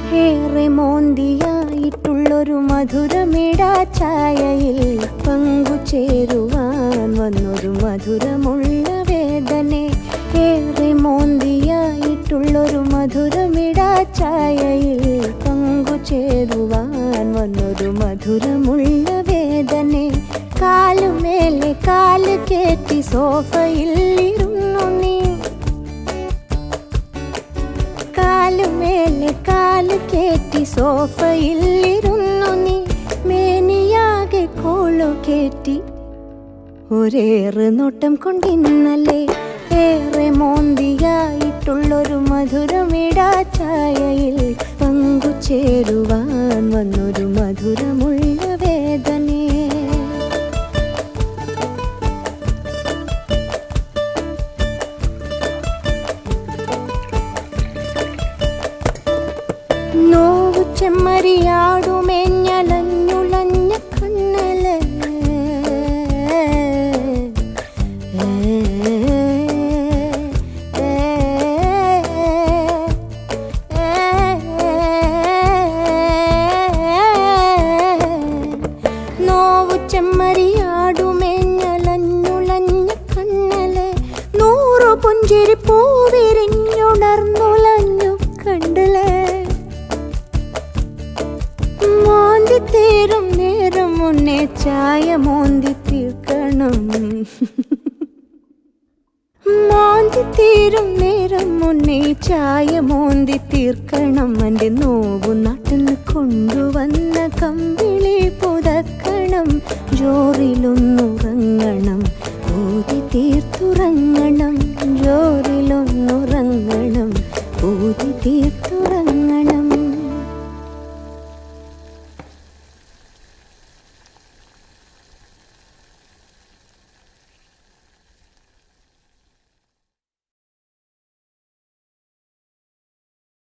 ഏറെ മോന്തിയായിട്ടുള്ളൊരു മധുരമിടാ ചായയിൽ പങ്കുചേരുവാൻ വന്നൊരു മധുരമുള്ള വേദനെ ഏറെ മോന്തിയായിട്ടുള്ളൊരു മധുരമിടാ ചായയിൽ പങ്കുചേരുവാൻ വന്നൊരു മധുരമുള്ള വേദനെ കാലുമേലെ കാല് കേറ്റി സോഫയിൽ ഇരുന്നു നീ കാലുമേലെ കാല് കേറ്റി സോഫയിൽ ഇരുന്നു നീ മേനിയാകെ കോളു കേറ്റി ഒരേറെ നോട്ടം കൊണ്ടിന്നല്ലേ ഏറെ മോന്തിയായിട്ടുള്ളൊരു മധുരമിടാ ചായയിൽ പങ്കുചേരുവാൻ വന്നൊരു മധുരമുള്ള വേദനേ നോവു ചെമ്മരിയാടുമേഞ്ഞലഞ്ഞുളഞ്ഞ കണ്ണല് നോവു ചെമ്മരിയാടുമേഞ്ഞലഞ്ഞുളഞ്ഞ കണ്ണല് നൂറു പുഞ്ചിരി പൂവിരിഞ്ഞുണർന്നുലഞ്ഞു കണ്ടില്ലേ മോന്തി തീരും നേരം മുന്നേ ചായ മോന്തി തീർക്കണം മോന്തി തീരും നേരം മുന്നേ ചായ മോന്തി തീർക്കണം എൻ്റെ നോവു നാട്ടിന്ന് കൊണ്ടുവന്ന കമ്പിളി പുതക്കണം ജോറിലൊന്നുറങ്ങണം ഊതി തീർത്തുറങ്ങണം ജോറിലൊന്നുറങ്ങണം ഊതി തീർത്തുറങ്ങണം